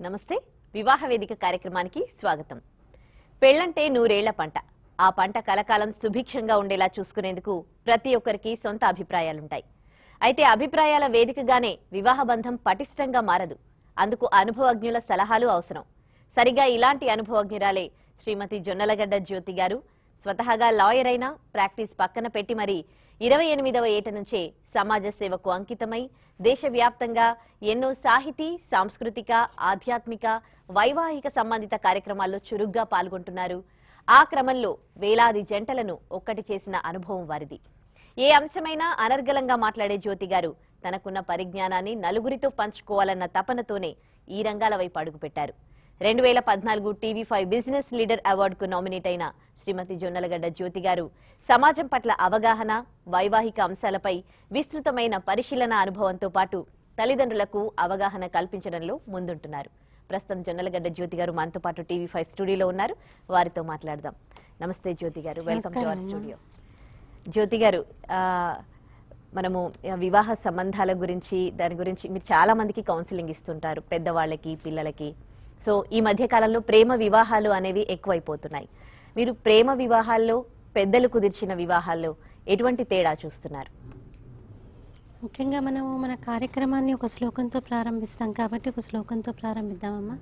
నమస్తే వివాహ వేదిక కార్యక్రమానికి స్వాగతం పెళ్లంటే నూరేళ్ల పంట ఆ పంట కలకాలం సుభిక్షంగా ఉండేలా చూసుకునేందుకు ప్రతి ఒక్కరికి సొంత అభిప్రాయాలుంటాయి అయితే అభిప్రాయాల వేదికగానే వివాహ బంధం పటిష్టంగా మారదు అందుకు అనుభవజ్ఞుల సలహాలు అవసరం సరిగా ఇలాంటి అనుభవజ్ఞురాలే శ్రీమతి జొన్నలగడ్డ జ్యోతి గారు స్వతహాగా లాయర్ అయినా ప్రాక్టీస్ పక్కన పెట్టి మరి ఇరవై ఎనిమిదవ ఏట నుంచే సమాజ సేవకు అంకితమై దేశవ్యాప్తంగా ఎన్నో సాహితీ సాంస్కృతిక ఆధ్యాత్మిక వైవాహిక సంబంధిత కార్యక్రమాల్లో చురుగ్గా పాల్గొంటున్నారు ఆ క్రమంలో వేలాది జంటలను ఒక్కటి చేసిన అనుభవం వారిది ఏ అంశమైనా అనర్గళంగా మాట్లాడే జ్యోతి గారు తనకున్న పరిజ్ఞానాన్ని నలుగురితో పంచుకోవాలన్న తపనతోనే ఈ రంగాల వైపు అడుగుపెట్టారు రెండు వేల పద్నాలుగు టీవీ ఫైవ్ బిజినెస్ లీడర్ అవార్డుకు నామినేట్ అయిన శ్రీమతి జొన్నలగడ్డ జ్యోతి గారు సమాజం పట్ల అవగాహన వైవాహిక అంశాలపై విస్తృతమైన పరిశీలన అనుభవంతో పాటు తల్లిదండ్రులకు అవగాహన కల్పించడంలో ముందుంటున్నారు ప్రస్తుతం జొన్నలగడ్డ జ్యోతి గారు మనతో పాటు టీవీ ఫైవ్ స్టూడియోలో ఉన్నారు వారితో మాట్లాడదాం నమస్తే జ్యోతి గారు welcome to our studio Jyothi గారు ఆ, మనము ఆ, వివాహ సంబంధాల గురించి దాని గురించి మీరు చాలా మందికి కౌన్సిలింగ్ ఇస్తుంటారు పెద్దవాళ్ళకి పిల్లలకి సో ఈ మధ్య కాలంలో ప్రేమ వివాహాలు అనేవి ఎక్కువైపోతున్నాయి మీరు ప్రేమ వివాహాల్లో పెద్దలు కుదిర్చిన వివాహాల్లో ఎటువంటి తేడా చూస్తున్నారు ముఖ్యంగా మనము మన కార్యక్రమాన్ని ఒక శ్లోకంతో ప్రారంభిస్తాం కాబట్టి ఒక శ్లోకంతో ప్రారంభిద్దామమ్మా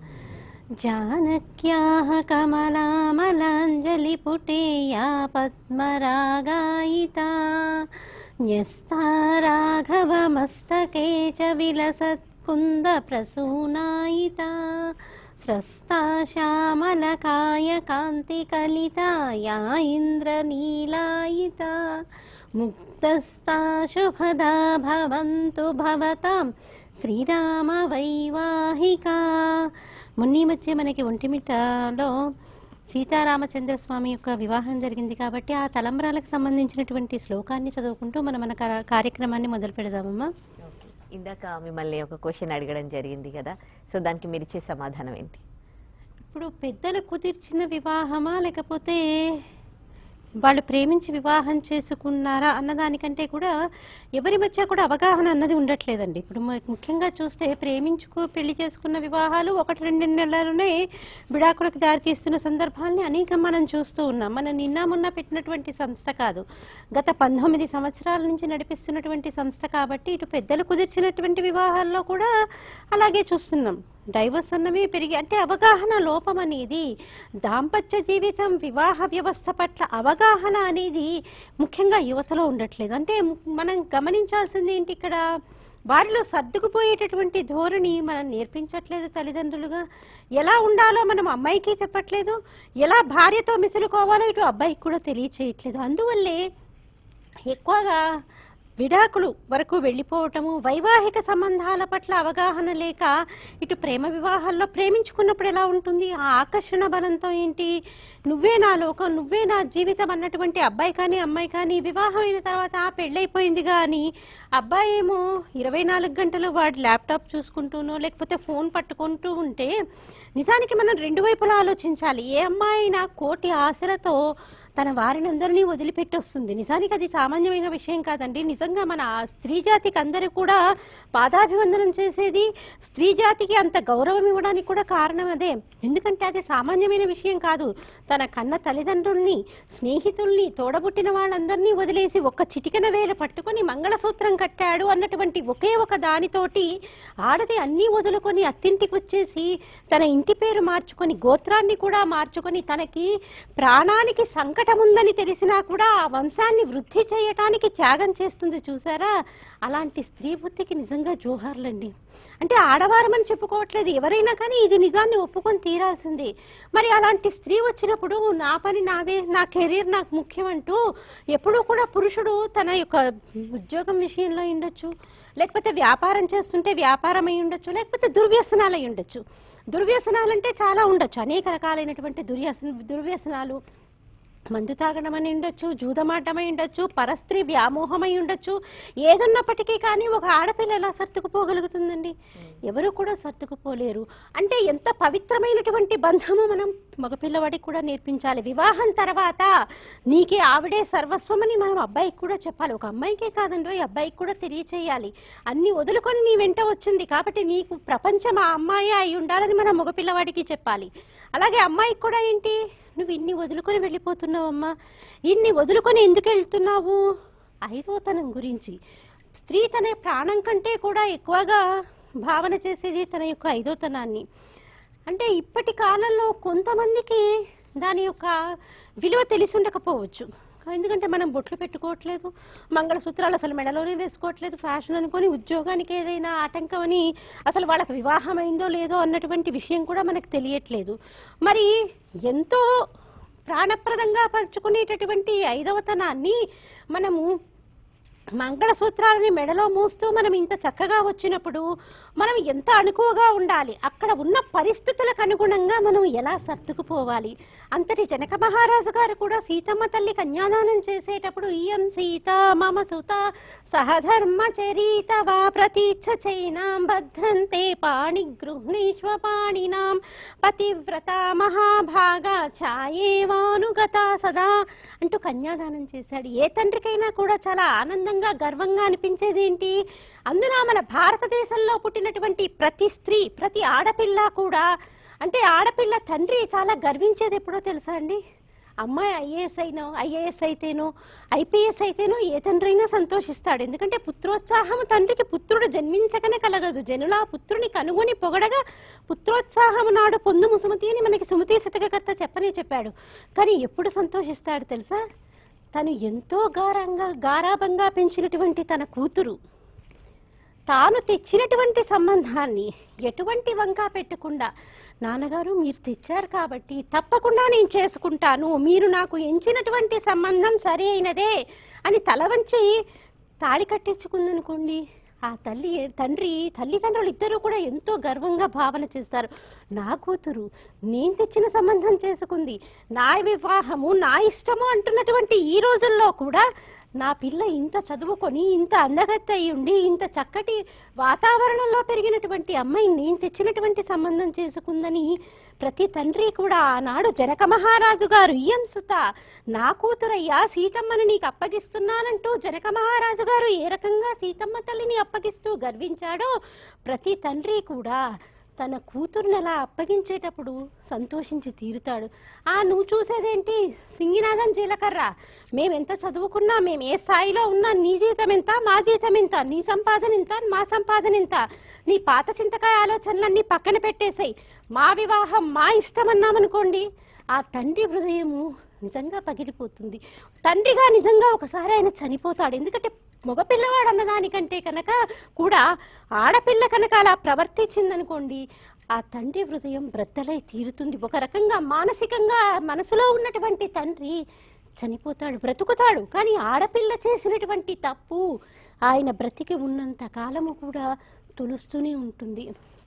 జానక్యాహ కమలామలాంజలి పుటేయా పద్మరాగాయిత న్యస్తా రాఘవమస్తకే చ విలసత్కుంద ప్రసూనాయిత స్రస్తా శ్యామలకాయ కాంతి కలిత యా ఇంద్రనీలాయిత ముక్తస్థా శుభదా భవంతు భవతాం శ్రీరామ వైవాహిక మొన్నీ మధ్య మనకి ఒంటిమిట్టలో సీతారామచంద్ర స్వామి యొక్క వివాహం జరిగింది కాబట్టి ఆ తలంబరాలకు సంబంధించినటువంటి శ్లోకాన్ని చదువుకుంటూ మనం మన కా- కార్యక్రమాన్ని మొదలు పెడదామమ్మా ఇందాక మిమ్మల్ని ఒక క్వశ్చన్ అడగడం జరిగింది కదా సో దానికి మీరు ఇచ్చే సమాధానం ఏంటి ఇప్పుడు పెద్దలు కుదిర్చిన వివాహమా లేకపోతే వాళ్ళు ప్రేమించి వివాహం చేసుకున్నారా అన్నదానికంటే కూడా ఎవరి మధ్య కూడా అవగాహన అన్నది ఉండట్లేదండి ఇప్పుడు మ- ముఖ్యంగా చూస్తే ప్రేమించుకు పెళ్లి చేసుకున్న వివాహాలు ఒకటి రెండు నెలలనే విడాకులకు దారితీస్తున్న సందర్భాల్ని అనేకం మనం చూస్తూ ఉన్నాం మనం నిన్న మొన్న పెట్టినటువంటి సంస్థ కాదు గత పంతొమ్మిది సంవత్సరాల నుంచి నడిపిస్తున్నటువంటి సంస్థ కాబట్టి ఇటు పెద్దలు కుదిర్చినటువంటి వివాహాల్లో కూడా అలాగే చూస్తున్నాం డైవర్స్ అన్నవి పెరిగి అంటే అవగాహన లోపం అనేది దాంపత్య జీవితం వివాహ వ్యవస్థ పట్ల అవగాహన అనేది ముఖ్యంగా యువతలో ఉండట్లేదు అంటే ము- మనం గమనించాల్సింది ఏంటి ఇక్కడ వారిలో సర్దుకుపోయేటటువంటి ధోరణి మనం నేర్పించట్లేదు తల్లిదండ్రులుగా ఎలా ఉండాలో మనం అమ్మాయికి చెప్పట్లేదు ఎలా భార్యతో మిసులుకోవాలో ఇటు అబ్బాయికి కూడా తెలియచేయట్లేదు అందువల్లే ఎక్కువగా విడాకులు వరకు వెళ్ళిపోవటము వైవాహిక సంబంధాల పట్ల అవగాహన లేక ఇటు ప్రేమ వివాహాల్లో ప్రేమించుకున్నప్పుడు ఎలా ఉంటుంది ఆ ఆకర్షణ బలంతో ఏంటి నువ్వే నా లోకం నువ్వే నా జీవితం అన్నటువంటి అబ్బాయి కానీ అమ్మాయి కానీ వివాహం అయిన తర్వాత ఆ పెళ్ళైపోయింది కానీ అబ్బాయి ఏమో ఇరవై నాలుగు గంటలు వాడి ల్యాప్టాప్ చూసుకుంటూనో లేకపోతే ఫోన్ పట్టుకుంటూ ఉంటే నిజానికి మనం రెండు వైపులా ఆలోచించాలి ఏ అమ్మాయి అయినా కోటి ఆశలతో తన వారినందరినీ వదిలిపెట్టి వస్తుంది నిజానికి అది సామాన్యమైన విషయం కాదండి నిజంగా మన ఆ స్త్రీ జాతికి అందరూ కూడా పాదాభివందనం చేసేది స్త్రీ జాతికి అంత గౌరవం ఇవ్వడానికి కూడా కారణం అదే ఎందుకంటే అది సామాన్యమైన విషయం కాదు తన కన్న తల్లిదండ్రుల్ని స్నేహితుల్ని తోడబుట్టిన వాళ్ళందరినీ వదిలేసి ఒక్క చిటికెన వేలు పట్టుకొని మంగళసూత్రం కట్టాడు అన్నటువంటి ఒకే ఒక దానితోటి ఆడది అన్నీ వదులుకొని అత్తింటికి వచ్చేసి తన ఇంటి పేరు మార్చుకొని గోత్రాన్ని కూడా మార్చుకొని తనకి ప్రాణానికి సంకటం ఉందని తెలిసినా కూడా ఆ వంశాన్ని వృద్ధి చేయటానికి త్యాగం చేస్తుంది చూసారా అలాంటి స్త్రీ బుద్ధికి నిజంగా జోహార్లండి అంటే ఆడవారమని చెప్పుకోవట్లేదు ఎవరైనా కానీ ఇది నిజాన్ని ఒప్పుకొని తీరాల్సింది మరి అలాంటి స్త్రీ వచ్చినప్పుడు నా పని నాదే నా కెరీర్ నాకు ముఖ్యం అంటూ ఎప్పుడూ కూడా పురుషుడు తన యొక్క ఉద్యోగం విషయంలో ఉండొచ్చు లేకపోతే వ్యాపారం చేస్తుంటే వ్యాపారం అయి ఉండొచ్చు లేకపోతే దుర్వ్యసనాలు అయి ఉండొచ్చు దుర్వ్యసనాలు అంటే చాలా ఉండొచ్చు అనేక రకాలైనటువంటి దుర్వ్యసన దుర్వ్యసనాలు మందు తాగడం అని ఉండొచ్చు జూదమాటమై ఉండొచ్చు పరస్త్రీ వ్యామోహమై ఉండొచ్చు ఏదున్నప్పటికీ కానీ ఒక ఆడపిల్ల ఎలా సర్దుకుపోగలుగుతుందండి ఎవరు కూడా సర్దుకుపోలేరు అంటే ఎంత పవిత్రమైనటువంటి బంధము మనం మగపిల్లవాడికి కూడా నేర్పించాలి వివాహం తర్వాత నీకే ఆవిడే సర్వస్వమని మనం అబ్బాయికి కూడా చెప్పాలి ఒక అమ్మాయికే కాదండి ఈ అబ్బాయికి కూడా తెలియచేయాలి అన్ని వదులుకొని నీ వెంట వచ్చింది కాబట్టి నీకు ప్రపంచం ఆ అమ్మాయి అయి ఉండాలని మనం మగపిల్లవాడికి చెప్పాలి అలాగే అమ్మాయికి కూడా ఏంటి నువ్వు ఇన్ని వదులుకొని వెళ్ళిపోతున్నావమ్మా ఇన్ని వదులుకొని ఎందుకు వెళ్తున్నావు ఐదోతనం గురించి స్త్రీ తన ప్రాణం కంటే కూడా ఎక్కువగా భావన చేసేది తన యొక్క ఐదోతనాన్ని అంటే ఇప్పటి కాలంలో కొంతమందికి దాని యొక్క విలువ తెలిసి ఉండకపోవచ్చు ఎందుకంటే మనం బొట్లు పెట్టుకోవట్లేదు మంగళసూత్రాలు అసలు మెడలోనే వేసుకోవట్లేదు ఫ్యాషన్ అనుకొని ఉద్యోగానికి ఏదైనా ఆటంకం అని అసలు వాళ్ళకి వివాహం అయిందో లేదో అన్నటువంటి విషయం కూడా మనకు తెలియట్లేదు మరి ఎంతో ప్రాణప్రదంగా పరుచుకునేటటువంటి ఈ ఐదవతనాన్ని మనము మంగళసూత్రాలని మెడలో మూస్తూ మనం ఇంత చక్కగా వచ్చినప్పుడు మనం ఎంత అనుకువగా ఉండాలి అక్కడ ఉన్న పరిస్థితులకు అనుగుణంగా మనం ఎలా సర్దుకుపోవాలి అంతటి జనక మహారాజు గారు కూడా సీతమ్మ తల్లి కన్యాదానం చేసేటప్పుడు ఇయం సీత మమ సుత సహధర్మ చరీత వా ప్రతీచ్ఛ చైనాం భద్రంతే పాణి గృహ్ణీష్వ పాణినాం పతివ్రత మహాభాగ ఛాయేవానుగత సదా అంటూ కన్యాదానం చేశాడు ఏ తండ్రికైనా కూడా చాలా ఆనందంగా గర్వంగా అనిపించేది ఏంటి అందున మన భారతదేశంలో పుట్టినటువంటి ప్రతి స్త్రీ ప్రతి ఆడపిల్ల కూడా అంటే ఆడపిల్ల తండ్రి చాలా గర్వించేది ఎప్పుడో తెలుసా అండి అమ్మాయి ఐఏఎస్ అయినో ఐఏఎస్ అయితేనో ఐపీఎస్ అయితేనో ఏ తండ్రి అయినా సంతోషిస్తాడు ఎందుకంటే పుత్రోత్సాహం తండ్రికి పుత్రుడు జన్మించకనే కలగదు జనుల పుత్రుని కనుగొని పొగడగా పుత్రోత్సాహం నాడు పొందుము సుమతి అని మనకి సుమతి శతకకర్త చెప్పనే చెప్పాడు కానీ ఎప్పుడు సంతోషిస్తాడు తెలుసా తను ఎంతో గారంగా గారాబంగా పెంచినటువంటి తన కూతురు తాను తెచ్చినటువంటి సంబంధాన్ని ఎటువంటి వంక పెట్టకుండా నాన్నగారు మీరు తెచ్చారు కాబట్టి తప్పకుండా నేను చేసుకుంటాను మీరు నాకు ఎంచినటువంటి సంబంధం సరి అయినదే అని తల వంచి తాళి కట్టించుకుందనుకోండి ఆ తల్లి తండ్రి తల్లిదండ్రులు ఇద్దరూ కూడా ఎంతో గర్వంగా భావన చేస్తారు నా కూతురు నేను తెచ్చిన సంబంధం చేసుకుంది నా వివాహము నా ఇష్టము అంటున్నటువంటి ఈ రోజుల్లో కూడా నా పిల్ల ఇంత చదువుకొని ఇంత అందగత్త అయి ఉండి ఇంత చక్కటి వాతావరణంలో పెరిగినటువంటి అమ్మాయి నేను తెచ్చినటువంటి సంబంధం చేసుకుందని ప్రతి తండ్రి కూడా ఆనాడు జనక మహారాజు గారు ఇయం సుత నా కూతురయ్యా సీతమ్మను నీకు అప్పగిస్తున్నానంటూ జనక మహారాజు గారు ఏ రకంగా సీతమ్మ తల్లిని అప్పగిస్తూ గర్వించాడో ప్రతి తండ్రి కూడా తన కూతురుని అలా అప్పగించేటప్పుడు సంతోషించి తీరుతాడు ఆ నువ్వు చూసేదేంటి సింగినాథం జీలకర్ర మేమెంత చదువుకున్నా మేము ఏ స్థాయిలో ఉన్నా నీ జీతం ఎంత మా జీతం ఎంత నీ సంపాదన ఎంత మా సంపాదన ఎంత నీ పాత చింతకాయ ఆలోచనలన్నీ పక్కన పెట్టేసాయి మా వివాహం మా ఇష్టం అన్నామనుకోండి ఆ తండ్రి హృదయము నిజంగా పగిలిపోతుంది తండ్రిగా నిజంగా ఒకసారి ఆయన చనిపోతాడు ఎందుకంటే మగపిల్లవాడు అన్నదానికంటే కనుక కూడా ఆడపిల్ల కనుక అలా ప్రవర్తించిందనుకోండి ఆ తండ్రి హృదయం బ్రద్దలై తీరుతుంది ఒక రకంగా మానసికంగా మనసులో ఉన్నటువంటి తండ్రి చనిపోతాడు బ్రతుకుతాడు కానీ ఆడపిల్ల చేసినటువంటి తప్పు ఆయన బ్రతికి ఉన్నంత కాలము కూడా తులుస్తూనే ఉంటుంది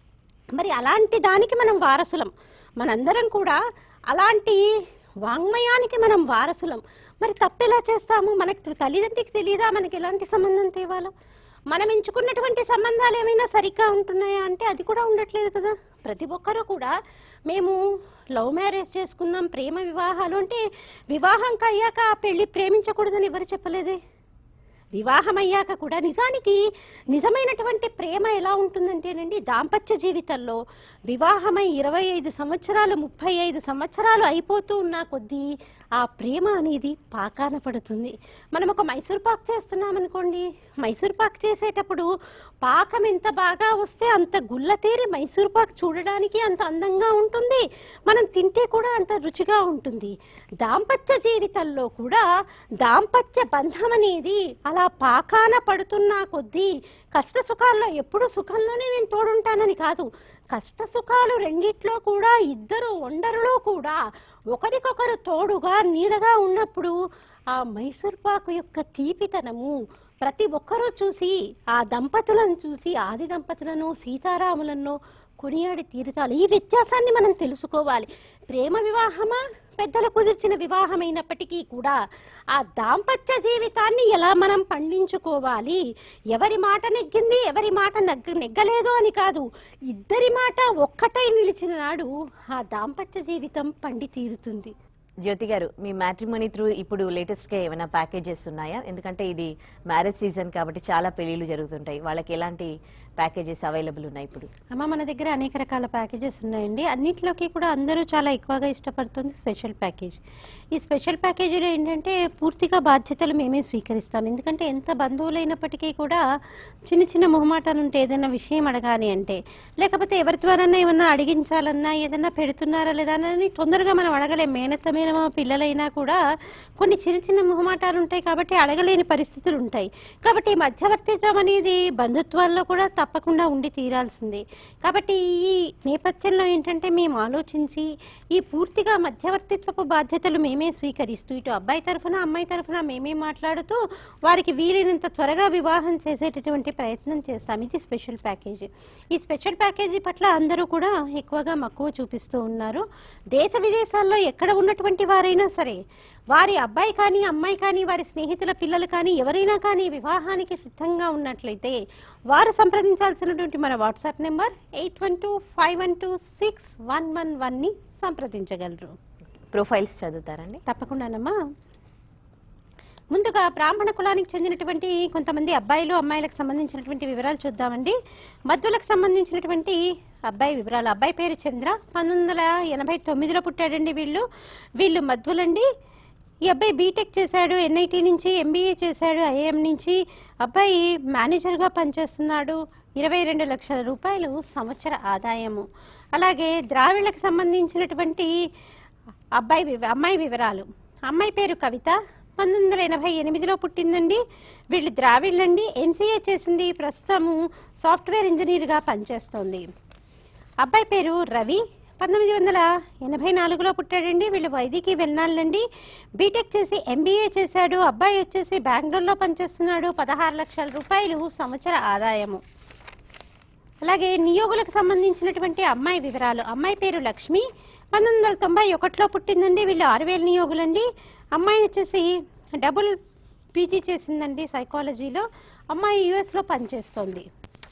మరి అలాంటి దానికి మనం వారసులం మనందరం కూడా అలాంటి వాంగ్మయానికి మనం వారసులం మరి తప్పెలా చేస్తాము మనకి తల్లిదండ్రికి తెలియదా మనకి ఎలాంటి సంబంధం తేవాలో మనం ఎంచుకున్నటువంటి సంబంధాలు ఏమైనా సరిగ్గా ఉంటున్నాయా అంటే అది కూడా ఉండట్లేదు కదా ప్రతి ఒక్కరూ కూడా మేము లవ్ మ్యారేజ్ చేసుకున్నాం ప్రేమ వివాహాలు అంటే వివాహం అయ్యాక ఆ పెళ్లి ప్రేమించకూడదని ఎవరు చెప్పలేదే వివాహం అయ్యాక కూడా నిజానికి నిజమైనటువంటి ప్రేమ ఎలా ఉంటుందంటేనండి దాంపత్య జీవితంలో వివాహమై ఇరవై ఐదు సంవత్సరాలు ముప్పై ఐదు సంవత్సరాలు అయిపోతూ ఉన్న కొద్దీ ఆ ప్రేమ అనేది పాకాన పడుతుంది మనం ఒక మైసూర్ పాక్ చేస్తున్నాం అనుకోండి మైసూర్ పాక్ చేసేటప్పుడు పాకం ఎంత బాగా వస్తే అంత గుల్లతేరి మైసూర్ పాక్ చూడడానికి అంత అందంగా ఉంటుంది మనం తింటే కూడా అంత రుచిగా ఉంటుంది దాంపత్య జీవితంలో కూడా దాంపత్య బంధం అనేది అలా పాకాన పడుతున్నా కొద్దీ కష్ట సుఖాల్లో ఎప్పుడు సుఖంలోనే నేను తోడుంటానని కాదు కష్ట సుఖాలు రెండిట్లో కూడా ఇద్దరు వండరులో కూడా ఒకరికొకరు తోడుగా నీడగా ఉన్నప్పుడు ఆ మైసూర్ పాకు యొక్క తీపితనము ప్రతి ఒక్కరూ చూసి ఆ దంపతులను చూసి ఆది దంపతులను సీతారాములను కొనియాడి తీరుతాలి ఈ వ్యత్యాసాన్ని మనం తెలుసుకోవాలి ప్రేమ వివాహమా పెద్దలు కుదిర్చిన వివాహమైనప్పటికీ కూడా ఆ దాంపత్య జీవితాన్ని ఎలా మనం పండించుకోవాలి ఎవరి మాట నెగ్గింది ఎవరి మాట నగ్గ నెగ్గలేదు అని కాదు ఇద్దరి మాట ఒక్కటై నిలిచిన నాడు ఆ దాంపత్య జీవితం పండి తీరుతుంది జ్యోతి గారు మీ మ్యాట్రిమోనీ త్రూ ఇప్పుడు లేటెస్ట్ గా ఏమైనా ప్యాకేజెస్ ఉన్నాయా ఎందుకంటే ఇది మ్యారేజ్ సీజన్ కాబట్టి చాలా పెళ్లిళ్ళు జరుగుతుంటాయి వాళ్ళకి ఎలాంటి ప్యాకేజెస్ అవైలబుల్ ఉన్నాయి ఇప్పుడు అమ్మ మన దగ్గర అనేక రకాల ప్యాకేజెస్ ఉన్నాయండి అన్నిట్లోకి కూడా అందరూ చాలా ఎక్కువగా ఇష్టపడుతుంది స్పెషల్ ప్యాకేజ్ ఈ స్పెషల్ ప్యాకేజీలో ఏంటంటే పూర్తిగా బాధ్యతలు మేమే స్వీకరిస్తాం ఎందుకంటే ఎంత బంధువులైనప్పటికీ కూడా చిన్న చిన్న మొహమాటాలు ఉంటే ఏదైనా విషయం అడగాలి అంటే లేకపోతే ఎవరి ద్వారానే ఏమన్నా అడిగించాలన్నా ఏదైనా పెడుతున్నారా లేదా అని తొందరగా మనం అడగలేం మేనత్తమైన మా పిల్లలైనా కూడా కొన్ని చిన్న చిన్న మొహమాటాలు ఉంటాయి కాబట్టి అడగలేని పరిస్థితులు ఉంటాయి కాబట్టి ఈ మధ్యవర్తిత్వం అనేది బంధుత్వాల్లో కూడా తప్పకుండా ఉండి తీరాల్సిందే కాబట్టి ఈ నేపథ్యంలో ఏంటంటే మేము ఆలోచించి ఈ పూర్తిగా మధ్యవర్తిత్వపు బాధ్యతలు మేమే స్వీకరిస్తూ ఇటు అబ్బాయి తరఫున అమ్మాయి తరఫున మేమే మాట్లాడుతూ వారికి వీలైనంత త్వరగా వివాహం చేసేటటువంటి ప్రయత్నం చేస్తాం ఇది స్పెషల్ ప్యాకేజీ ఈ స్పెషల్ ప్యాకేజీ పట్ల అందరూ కూడా ఎక్కువగా మక్కువ చూపిస్తూ ఉన్నారు దేశ విదేశాల్లో ఎక్కడ ఉన్నటువంటి వారైనా సరే వారి అబ్బాయి కానీ అమ్మాయి కానీ వారి స్నేహితుల పిల్లలు కానీ ఎవరైనా కానీ వివాహానికి సిద్ధంగా ఉన్నట్లయితే వారు సంప్రదించాల్సినటువంటి మన WhatsApp number eight one two five one two six one one వన్ని సంప్రదించగలరు ప్రొఫైల్స్ చదువుతారండి తప్పకుండానమ్మా ముందుగా బ్రాహ్మణ కులానికి చెందినటువంటి కొంతమంది అబ్బాయిలు అమ్మాయిలకు సంబంధించినటువంటి వివరాలు చూద్దామండి మధ్యులకు సంబంధించినటువంటి అబ్బాయి వివరాలు అబ్బాయి పేరు చంద్ర పంతొమ్మిది వందల ఎనభై తొమ్మిదిలో పుట్టాడండి వీళ్ళు వీళ్ళు మధ్యులండి ఈ అబ్బాయి బీటెక్ చేశాడు ఎన్ఐటి నుంచి ఎంబీఏ చేశాడు ఐఏఎం నుంచి అబ్బాయి మేనేజర్గా పనిచేస్తున్నాడు ఇరవై రెండు లక్షల రూపాయలు సంవత్సర ఆదాయము అలాగే ద్రావిళ్ళకి సంబంధించినటువంటి అబ్బాయి వివ అమ్మాయి వివరాలు అమ్మాయి పేరు కవిత పంతొమ్మిది వందల ఎనభై ఎనిమిదిలో పుట్టిందండి వీళ్ళు ద్రావిళ్ళండి ఎంసీఏ చేసింది ప్రస్తుతము సాఫ్ట్వేర్ ఇంజనీర్గా పనిచేస్తోంది అబ్బాయి పేరు రవి పంతొమ్మిది వందల ఎనభై నాలుగులో పుట్టాడండి వీళ్ళు వైదికి వెళ్ళాలండి బీటెక్ చేసి ఎంబీఏ చేశాడు అబ్బాయి వచ్చేసి బెంగళూరులో పనిచేస్తున్నాడు పదహారు లక్షల రూపాయలు సంవత్సర ఆదాయము అలాగే నియోగులకు సంబంధించినటువంటి అమ్మాయి వివరాలు అమ్మాయి పేరు లక్ష్మి పంతొమ్మిది వందల తొంభై ఒకటిలో పుట్టిందండి వీళ్ళు ఆరు వేల నియోగులండి అమ్మాయి వచ్చేసి డబుల్ పీజీ చేసిందండి సైకాలజీలో అమ్మాయి యుఎస్లో పనిచేస్తోంది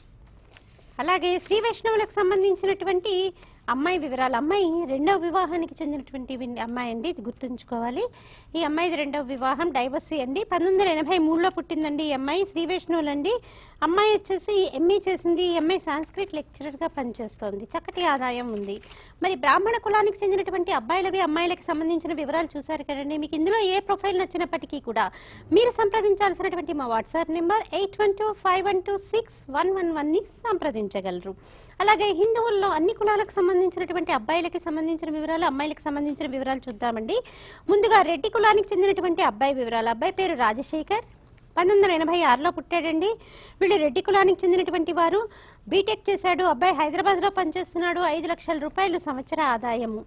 అలాగే శ్రీ వైష్ణవులకు సంబంధించినటువంటి అమ్మాయి వివరాలు అమ్మాయి రెండవ వివాహానికి చెందినటువంటి విన్- అమ్మాయి అండి ఇది గుర్తుంచుకోవాలి ఈ అమ్మాయిది రెండవ వివాహం డైవర్సీ అండి పంతొమ్మిది వందల ఎనభై మూడులో పుట్టిందండి ఈ అమ్మాయి శ్రీ వైష్ణవులు అండి అమ్మాయి వచ్చేసి ఎంఏ చేసింది ఈ అమ్మాయి సాంస్క్రిట్ లెక్చరర్గా పనిచేస్తోంది చక్కటి ఆదాయం ఉంది మరి బ్రాహ్మణ కులానికి చెందినటువంటి అబ్బాయిలవి అమ్మాయిలకి సంబంధించిన వివరాలు చూశారు కదండి మీకు ఇందులో ఏ ప్రొఫైల్ నచ్చినప్పటికీ కూడా మీరు సంప్రదించాల్సినటువంటి మా WhatsApp number eight one two five one two six one one వన్ని సంప్రదించగలరు అలాగే హిందువుల్లో అన్ని కులాలకు సంబంధించినటువంటి అబ్బాయిలకి సంబంధించిన వివరాలు అమ్మాయిలకు సంబంధించిన వివరాలు చూద్దామండి ముందుగా రెడ్డి కులానికి చెందినటువంటి అబ్బాయి వివరాలు అబ్బాయి పేరు రాజశేఖర్ పంతొమ్మిది వందల ఎనభై ఆరులో పుట్టాడండి వీళ్ళు రెడ్డి కులానికి చెందినటువంటి వారు బీటెక్ చేశాడు అబ్బాయి హైదరాబాద్లో పనిచేస్తున్నాడు ఐదు లక్షల రూపాయలు సంవత్సర ఆదాయము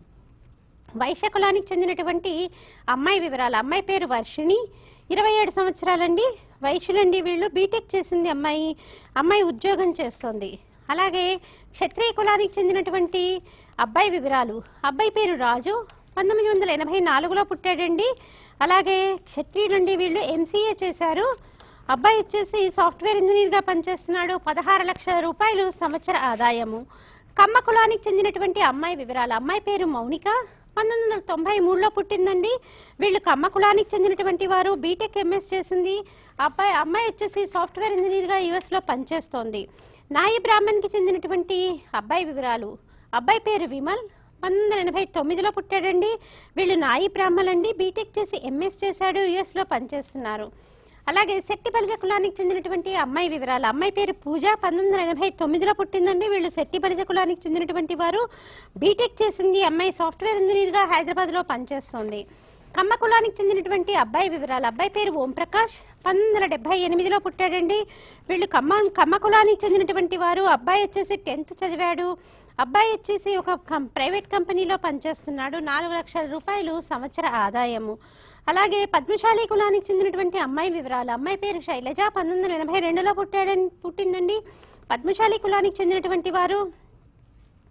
వైశ్య కులానికి చెందినటువంటి అమ్మాయి వివరాలు అమ్మాయి పేరు వర్షిణి ఇరవై ఏడు సంవత్సరాలండి వైశ్యులండి వీళ్ళు బీటెక్ చేసింది అమ్మాయి అమ్మాయి ఉద్యోగం చేస్తోంది అలాగే క్షత్రియ కులానికి చెందినటువంటి అబ్బాయి వివరాలు అబ్బాయి పేరు రాజు పంతొమ్మిది వందల ఎనభై నాలుగులో పుట్టాడండి అలాగే క్షత్రియులండి వీళ్ళు ఎంసీఏ చేశారు అబ్బాయి వచ్చేసి సాఫ్ట్వేర్ ఇంజనీర్గా పనిచేస్తున్నాడు పదహారు లక్షల రూపాయలు సంవత్సర ఆదాయము కమ్మ కులానికి చెందినటువంటి అమ్మాయి వివరాలు అమ్మాయి పేరు మౌనిక పంతొమ్మిది వందల తొంభై మూడులో పుట్టిందండి వీళ్ళు కమ్మ కులానికి చెందినటువంటి వారు బీటెక్ ఎంఎస్ చేసింది అబ్బాయి అమ్మాయి వచ్చేసి సాఫ్ట్వేర్ ఇంజనీర్గా యుఎస్లో పనిచేస్తోంది నాయి బ్రాహ్మణ్కి చెందినటువంటి అబ్బాయి వివరాలు అబ్బాయి పేరు విమల్ పంతొమ్మిది వందల ఎనభై తొమ్మిదిలో పుట్టాడండి వీళ్ళు నాయి బ్రాహ్మలండి బీటెక్ చేసి ఎంఎస్ చేశాడు యుఎస్లో పనిచేస్తున్నారు అలాగే శెట్టిబలిజ కులానికి చెందినటువంటి అమ్మాయి వివరాలు అమ్మాయి పేరు పూజ పంతొమ్మిది వందల ఎనభై తొమ్మిదిలో పుట్టిందండి వీళ్ళు శెట్టిబలిజ కులానికి చెందినటువంటి వారు బీటెక్ చేసింది అమ్మాయి సాఫ్ట్వేర్ ఇంజనీర్గా హైదరాబాద్లో పనిచేస్తోంది కమ్మ కులానికి చెందినటువంటి అబ్బాయి వివరాలు అబ్బాయి పేరు ఓం ప్రకాష్ పంతొమ్మిది వందల డెబ్బై ఎనిమిదిలో పుట్టాడండి వీళ్ళు కమ్మ కమ్మ కులానికి చెందినటువంటి వారు అబ్బాయి వచ్చేసి టెన్త్ చదివాడు అబ్బాయి వచ్చేసి ఒక కం- ప్రైవేట్ కంపెనీలో పనిచేస్తున్నాడు నాలుగు లక్షల రూపాయలు సంవత్సర ఆదాయము అలాగే పద్మశాలి కులానికి చెందినటువంటి అమ్మాయి వివరాలు అమ్మాయి పేరు శైలజ పంతొమ్మిది వందల ఎనభై రెండులో పుట్టాడని పుట్టిందండి పద్మశాలి కులానికి చెందినటువంటి వారు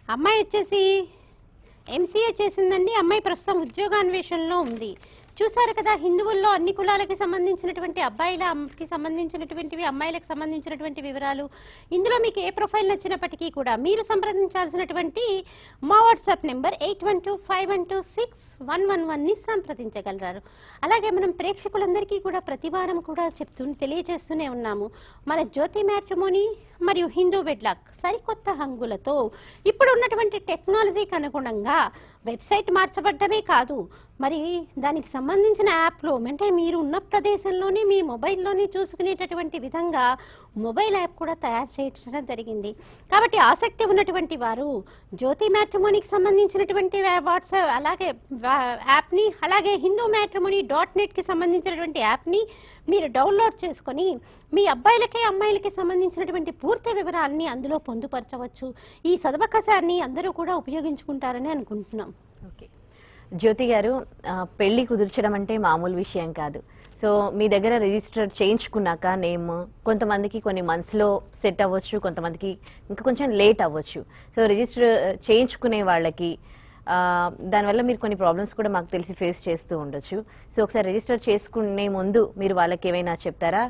అమ్మాయి వచ్చేసి ఎంసీఏ చేసిందండి అమ్మాయి ప్రస్తుతం ఉద్యోగాన్వేషణలో ఉంది చూసారు కదా హిందువుల్లో అన్ని కులాలకి సంబంధించినటువంటి అబ్బాయిలకి సంబంధించినటువంటివి అమ్మాయిలకు సంబంధించినటువంటి వివరాలు ఇందులో మీకు ఏ ప్రొఫైల్ నచ్చినప్పటికీ కూడా మీరు సంప్రదించాల్సినటువంటి మా WhatsApp number eight one two five one two six one one వన్ని సంప్రదించగలరు అలాగే మనం ప్రేక్షకులందరికీ కూడా ప్రతి వారం కూడా చెప్తూ తెలియజేస్తూనే ఉన్నాము మన జ్యోతి మ్యాట్రిమోని మరియు హిందూ బెడ్లాక్ సరికొత్త హంగులతో ఇప్పుడు ఉన్నటువంటి టెక్నాలజీకి అనుగుణంగా వెబ్సైట్ మార్చబడ్డమే కాదు మరి దానికి సంబంధించిన యాప్లో అంటే మీరు ఉన్న ప్రదేశంలోనే మీ మొబైల్లోనే చూసుకునేటటువంటి విధంగా మొబైల్ యాప్ కూడా తయారు చేయడం జరిగింది కాబట్టి ఆసక్తి ఉన్నటువంటి వారు జ్యోతి మ్యాట్రిమోనీకి సంబంధించినటువంటి వా- వాట్సాప్ అలాగే వా- యాప్ని అలాగే హిందూ మ్యాట్రిమోనీ డాట్ నెట్కి సంబంధించినటువంటి యాప్ని మీరు డౌన్లోడ్ చేసుకొని మీ అబ్బాయిలకి అమ్మాయిలకి సంబంధించినటువంటి పూర్తి వివరాలని అందులో పొందుపరచవచ్చు ఈ సదవకాశాన్ని అందరూ కూడా ఉపయోగించుకుంటారని అనుకుంటున్నాం ఓకే జ్యోతి గారు ఆ, పెళ్లి కుదుర్చడం అంటే మామూలు విషయం కాదు సో మీ దగ్గర రిజిస్టర్ చేయించుకున్నాక నేమ్ కొంతమందికి కొన్ని మంత్స్లో సెట్ అవ్వచ్చు కొంతమందికి ఇంకా కొంచెం లేట్ అవ్వచ్చు సో రిజిస్టర్ చేయించుకునే వాళ్ళకి ఆ, దానివల్ల మీరు కొన్ని ప్రాబ్లమ్స్ కూడా మాకు తెలిసి ఫేస్ చేస్తూ ఉండొచ్చు సో ఒకసారి రిజిస్టర్ చేసుకునే ముందు మీరు వాళ్ళకి ఏమైనా చెప్తారా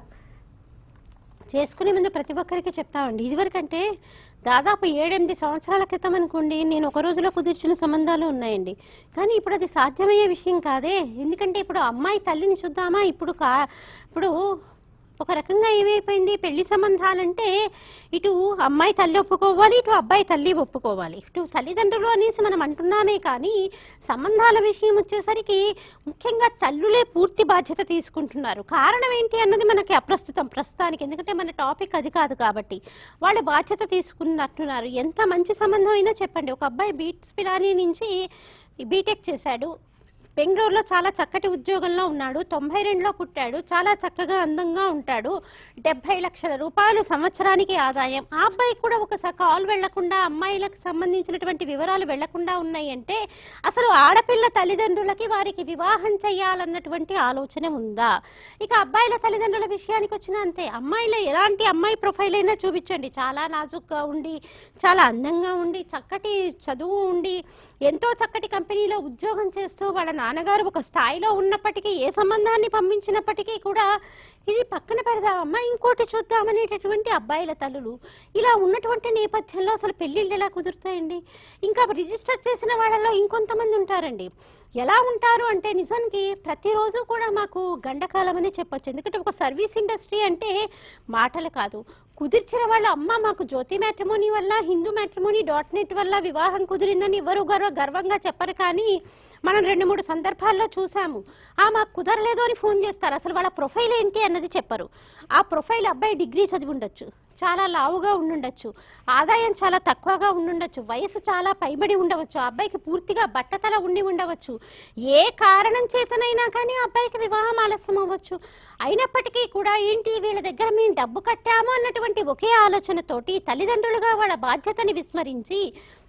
చేసుకునే ముందు ప్రతి ఒక్కరికి చెప్తామండి ఇదివరకంటే దాదాపు ఏడెనిమిది సంవత్సరాల క్రితం అనుకోండి నేను ఒక రోజులో కుదిర్చిన సంబంధాలు ఉన్నాయండి కానీ ఇప్పుడు అది సాధ్యమయ్యే విషయం కాదే ఎందుకంటే ఇప్పుడు అమ్మాయి తల్లిని చూద్దామా ఇప్పుడు కా ఇప్పుడు ఒక రకంగా ఏమైపోయింది పెళ్లి సంబంధాలంటే ఇటు అమ్మాయి తల్లి ఒప్పుకోవాలి ఇటు అబ్బాయి తల్లి ఒప్పుకోవాలి ఇటు తల్లిదండ్రులు అనేసి మనం అంటున్నామే కానీ సంబంధాల విషయం వచ్చేసరికి ముఖ్యంగా తల్లులే పూర్తి బాధ్యత తీసుకుంటున్నారు కారణం ఏంటి అన్నది మనకి అప్రస్తుతం ప్రస్తుతానికి ఎందుకంటే మన టాపిక్ అది కాదు కాబట్టి వాళ్ళు బాధ్యత తీసుకున్నట్టున్నారు ఎంత మంచి సంబంధం అయినా చెప్పండి ఒక అబ్బాయి బీట్స్ పిలానీ నుంచి బీటెక్ చేశాడు బెంగళూరులో చాలా చక్కటి ఉద్యోగంలో ఉన్నాడు తొంభై రెండులో పుట్టాడు చాలా చక్కగా అందంగా ఉంటాడు డెబ్బై లక్షల రూపాయలు సంవత్సరానికి ఆదాయం ఆ అబ్బాయి కూడా ఒక కాల్ వెళ్లకుండా అమ్మాయిలకు సంబంధించినటువంటి వివరాలు వెళ్లకుండా ఉన్నాయి అంటే అసలు ఆడపిల్ల తల్లిదండ్రులకి వారికి వివాహం చేయాలన్నటువంటి ఆలోచన ఉందా ఇక అబ్బాయిల తల్లిదండ్రుల విషయానికి వచ్చిన అంతే అమ్మాయిల ఎలాంటి అమ్మాయి ప్రొఫైల్ అయినా చూపించండి చాలా నాజుగ్గా ఉండి చాలా అందంగా ఉండి చక్కటి చదువు ఉండి ఎంతో చక్కటి కంపెనీలో ఉద్యోగం చేస్తూ వాళ్ళ నాన్నగారు ఒక స్థాయిలో ఉన్నప్పటికీ ఏ సంబంధాన్ని పంపించినప్పటికీ కూడా ఇది పక్కన పెడదామమ్మా ఇంకోటి చూద్దామనేటటువంటి అబ్బాయిల తల్లులు ఇలా ఉన్నటువంటి నేపథ్యంలో అసలు పెళ్ళిళ్ళు ఎలా కుదురుతాయండి ఇంకా రిజిస్టర్ చేసిన వాళ్ళలో ఇంకొంతమంది ఉంటారండి ఎలా ఉంటారు అంటే నిజానికి ప్రతిరోజు కూడా మాకు గండకాలం అనే చెప్పొచ్చు ఎందుకంటే ఒక సర్వీస్ ఇండస్ట్రీ అంటే మాటలు కాదు కుదిర్చిన వాళ్ళ అమ్మ మాకు జ్యోతి మ్యాట్రిమోనీ వల్ల హిందూ మ్యాట్రిమోనీ డాట్ నెట్ వల్ల వివాహం కుదిరిందని ఎవరు గర్వ గర్వంగా చెప్పరు కానీ మనం రెండు మూడు సందర్భాల్లో చూసాము ఆ మాకు కుదరలేదు అని ఫోన్ చేస్తారు అసలు వాళ్ళ ప్రొఫైల్ ఏంటి అన్నది చెప్పరు ఆ ప్రొఫైల్ అబ్బాయి డిగ్రీ చదివి ఉండొచ్చు చాలా లావుగా ఉండుండొచ్చు ఆదాయం చాలా తక్కువగా ఉండుండొచ్చు వయసు చాలా పైబడి ఉండవచ్చు ఆ అబ్బాయికి పూర్తిగా బట్టతల ఉండి ఉండవచ్చు ఏ కారణం చేతనైనా కానీ ఆ అబ్బాయికి వివాహం ఆలస్యం అవ్వచ్చు అయినప్పటికీ కూడా ఏంటి వీళ్ళ దగ్గర మేము డబ్బు కట్టాము అన్నటువంటి ఒకే ఆలోచనతోటి తల్లిదండ్రులుగా వాళ్ళ బాధ్యతని విస్మరించి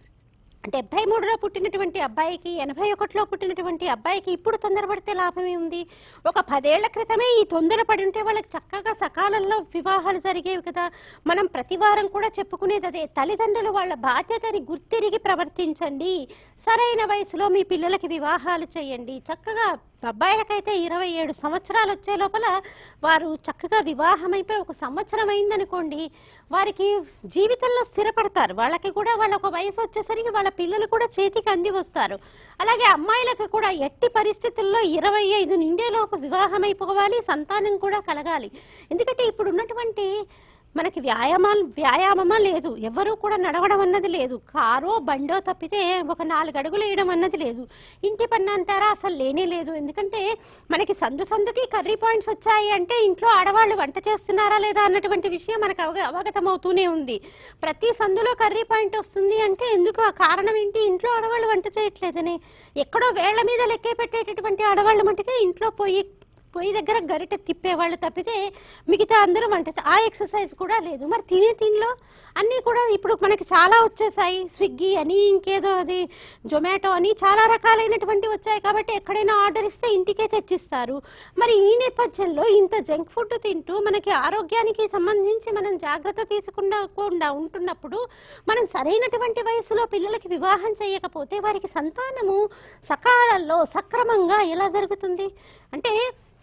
డెబ్బై మూడులో పుట్టినటువంటి అబ్బాయికి ఎనభై ఒకటిలో పుట్టినటువంటి అబ్బాయికి ఇప్పుడు తొందరపడితే లాభమే ఉంది ఒక పదేళ్ల క్రితమే ఈ తొందరపడి ఉంటే వాళ్ళకి చక్కగా సకాలంలో వివాహాలు జరిగేవి కదా మనం ప్రతి వారం కూడా చెప్పుకునేది అదే తల్లిదండ్రులు వాళ్ళ బాధ్యతని గుర్తిరిగి ప్రవర్తించండి సరైన వయసులో మీ పిల్లలకి వివాహాలు చేయండి చక్కగా అబ్బాయిలకైతే ఇరవై ఏడు సంవత్సరాలు వచ్చే లోపల వారు చక్కగా వివాహం అయిపోయి ఒక సంవత్సరం అయిందనుకోండి వారికి జీవితంలో స్థిరపడతారు వాళ్ళకి కూడా వాళ్ళ ఒక వయసు వచ్చేసరికి వాళ్ళ పిల్లలు కూడా చేతికి అంది వస్తారు అలాగే అమ్మాయిలకు కూడా ఎట్టి పరిస్థితుల్లో ఇరవై ఐదు నిండేలోపు వివాహం అయిపోవాలి సంతానం కూడా కలగాలి ఎందుకంటే ఇప్పుడు ఉన్నటువంటి మనకి వ్యాయామాలు వ్యాయామమా లేదు ఎవరు కూడా నడవడం అన్నది లేదు కారో బండో తప్పితే ఒక నాలుగు అడుగులు వేయడం అన్నది లేదు ఇంటి పన్ను అంటారా అసలు లేనే లేదు ఎందుకంటే మనకి సందు సందుకి కర్రీ పాయింట్స్ వచ్చాయి అంటే ఇంట్లో ఆడవాళ్ళు వంట చేస్తున్నారా లేదా అన్నటువంటి విషయం మనకు అవగ అవగతం అవుతూనే ఉంది ప్రతి సందులో కర్రీ పాయింట్ వస్తుంది అంటే ఎందుకు ఆ కారణం ఏంటి ఇంట్లో ఆడవాళ్ళు వంట చేయట్లేదని ఎక్కడో వేళ్ల మీద లెక్కే పెట్టేటటువంటి ఆడవాళ్ళ మటుకే ఇంట్లో పోయి పొయ్యి దగ్గర గరిటె తిప్పేవాళ్ళు తప్పితే మిగతా అందరూ వంట చే- ఆ ఎక్సర్సైజ్ కూడా లేదు మరి తినే తినిలో అన్నీ కూడా ఇప్పుడు మనకి చాలా వచ్చేసాయి స్విగ్గీ అని ఇంకేదో అది జొమాటో అని చాలా రకాలైనటువంటి వచ్చాయి కాబట్టి ఎక్కడైనా ఆర్డర్ ఇస్తే ఇంటికే తెచ్చిస్తారు మరి ఈ నేపథ్యంలో ఇంత జంక్ ఫుడ్ తింటూ మనకి ఆరోగ్యానికి సంబంధించి మనం జాగ్రత్త తీసుకుండా ఉంటున్నప్పుడు మనం సరైనటువంటి వయసులో పిల్లలకి వివాహం చేయకపోతే వారికి సంతానము సకాలంలో సక్రమంగా ఎలా జరుగుతుంది అంటే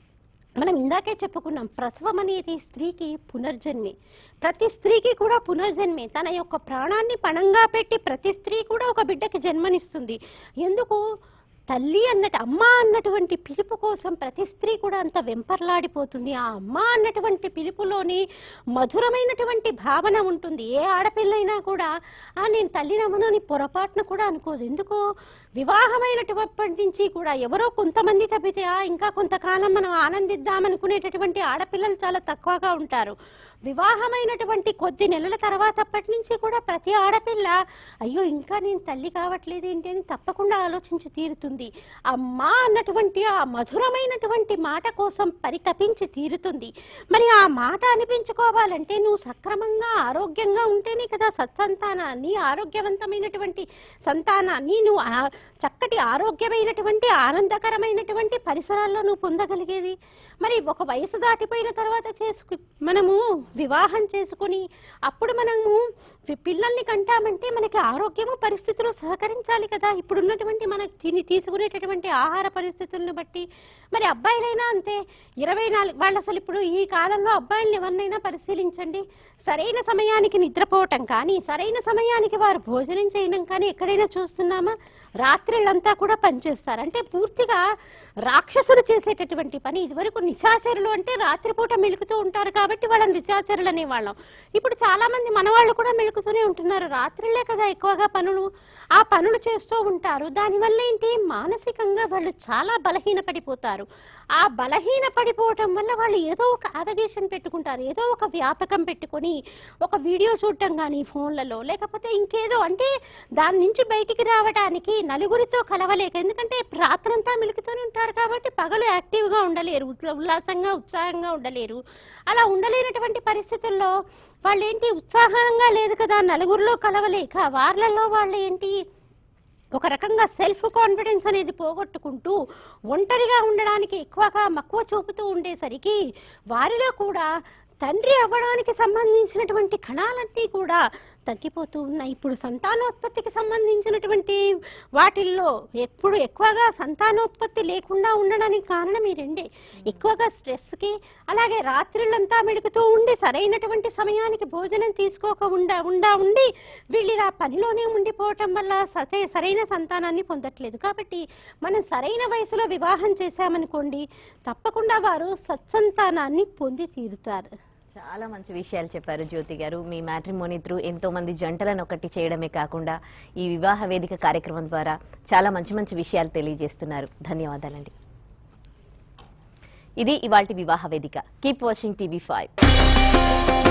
మనం ఇందాకే చెప్పుకున్నాం ప్రసవం అనేది స్త్రీకి పునర్జన్మే ప్రతి స్త్రీకి కూడా పునర్జన్మే తన యొక్క ప్రాణాన్ని పణంగా పెట్టి ప్రతి స్త్రీ కూడా ఒక బిడ్డకి జన్మనిస్తుంది ఎందుకు తల్లి అన్నట్టు అమ్మ అన్నటువంటి పిలుపు కోసం ప్రతి స్త్రీ కూడా అంత వెంపర్లాడిపోతుంది ఆ అమ్మ అన్నటువంటి పిలుపులోని మధురమైనటువంటి భావన ఉంటుంది ఏ ఆడపిల్లైనా కూడా ఆ నేను తల్లినమ్మను అని పొరపాటున కూడా అనుకోదు ఎందుకు వివాహమైనటువంటి నుంచి కూడా ఎవరో కొంతమంది తప్పితే "ఆ, ఇంకా కొంతకాలం మనం ఆనందిద్దామనుకునేటటువంటి ఆడపిల్లలు చాలా తక్కువగా ఉంటారు వివాహమైనటువంటి కొద్ది నెలల తర్వాత అప్పటి నుంచి కూడా ప్రతి ఆడపిల్ల అయ్యో ఇంకా నేను తల్లి కావట్లేదు ఏంటి అని తప్పకుండా ఆలోచించి తీరుతుంది అమ్మా అన్నటువంటి ఆ మధురమైనటువంటి మాట కోసం పరితపించి తీరుతుంది మరి ఆ మాట అనిపించుకోవాలంటే నువ్వు సక్రమంగా ఆరోగ్యంగా ఉంటేనే కదా సత్సంతానాన్ని ఆరోగ్యవంతమైనటువంటి సంతానాన్ని నువ్వు ఆ- చక్కటి ఆరోగ్యమైనటువంటి ఆనందకరమైనటువంటి పరిసరాల్లో నువ్వు పొందగలిగేది మరి ఒక వయసు దాటిపోయిన తర్వాత చేసుకు మనము వివాహం చేసుకుని అప్పుడు మనము పి- పిల్లల్ని కంటామంటే మనకి ఆరోగ్యము పరిస్థితులు సహకరించాలి కదా ఇప్పుడు ఉన్నటువంటి మనకు తిని తీసుకునేటటువంటి ఆహార పరిస్థితులను బట్టి మరి అబ్బాయిలైనా అంతే ఇరవై నాలుగు వాళ్ళు అసలు ఇప్పుడు ఈ కాలంలో అబ్బాయిలను ఎవరినైనా పరిశీలించండి సరైన సమయానికి నిద్రపోవటం కానీ సరైన సమయానికి వారు భోజనం చేయడం కానీ ఎక్కడైనా చూస్తున్నామా రాత్రిళ్ళంతా కూడా పనిచేస్తారు అంటే పూర్తిగా రాక్షసులు చేసేటటువంటి పని ఇదివరకు నిశాచరులు అంటే రాత్రిపూట మెలుకుతూ ఉంటారు కాబట్టి వాళ్ళని నిశాచరులు అనేవాళ్ళం ఇప్పుడు చాలా మంది మన వాళ్ళు కూడా మెలుకుతూనే ఉంటున్నారు రాత్రిళ్ళే కదా ఎక్కువగా పనులు ఆ పనులు చేస్తూ ఉంటారు దానివల్ల ఏంటి మానసికంగా వాళ్ళు చాలా బలహీన పడిపోతారు ఆ బలహీన పడిపోవటం వల్ల వాళ్ళు ఏదో ఒక అవగేషన్ పెట్టుకుంటారు ఏదో ఒక వ్యాపకం పెట్టుకొని ఒక వీడియో చూడటం కానీ ఫోన్లలో లేకపోతే ఇంకేదో అంటే దాని నుంచి బయటికి రావడానికి నలుగురితో కలవలేక ఎందుకంటే రాత్రంతా మెలుకుతూనే ఉంటారు కాబట్టి పగలు యాక్టివ్గా ఉండలేరు ఉత్ల- ఉల్లాసంగా ఉత్సాహంగా ఉండలేరు అలా ఉండలేనటువంటి పరిస్థితుల్లో వాళ్ళు ఏంటి ఉత్సాహంగా లేదు కదా నలుగురిలో కలవలేక వాళ్ళలో వాళ్ళు ఏంటి ఒక రకంగా సెల్ఫ్ కాన్ఫిడెన్స్ అనేది పోగొట్టుకుంటూ ఒంటరిగా ఉండడానికి ఎక్కువగా మక్కువ చూపుతూ ఉండేసరికి వారిలో కూడా తండ్రి అవ్వడానికి సంబంధించినటువంటి కణాలన్నీ కూడా తగ్గిపోతూ ఉన్నాయి ఇప్పుడు సంతానోత్పత్తికి సంబంధించినటువంటి వాటిల్లో ఎప్పుడు ఎక్కువగా సంతానోత్పత్తి లేకుండా ఉండడానికి కారణం ఈ రెండే ఎక్కువగా స్ట్రెస్కి అలాగే రాత్రిళ్ళంతా మెడుకుతూ ఉండి సరైనటువంటి సమయానికి భోజనం తీసుకోక ఉండ ఉండా ఉండి వీళ్ళు ఇలా పనిలోనే ఉండిపోవటం వల్ల సతే సరైన సంతానాన్ని పొందట్లేదు కాబట్టి మనం సరైన వయసులో వివాహం చేశామనుకోండి తప్పకుండా వారు సత్సంతానాన్ని పొంది తీరుతారు చాలా మంచి విషయాలు చెప్పారు జ్యోతి గారు మీ మ్యాట్రిమోనీ త్రూ ఎంతో మంది జంటలను ఒకటి చేయడమే కాకుండా ఈ వివాహ వేదిక కార్యక్రమం ద్వారా చాలా మంచి మంచి విషయాలు తెలియజేస్తున్నారు ధన్యవాదాలండి ఇది ఇవాల్టి వివాహ వేదిక కీప్ వాచింగ్ టీవీ ఫైవ్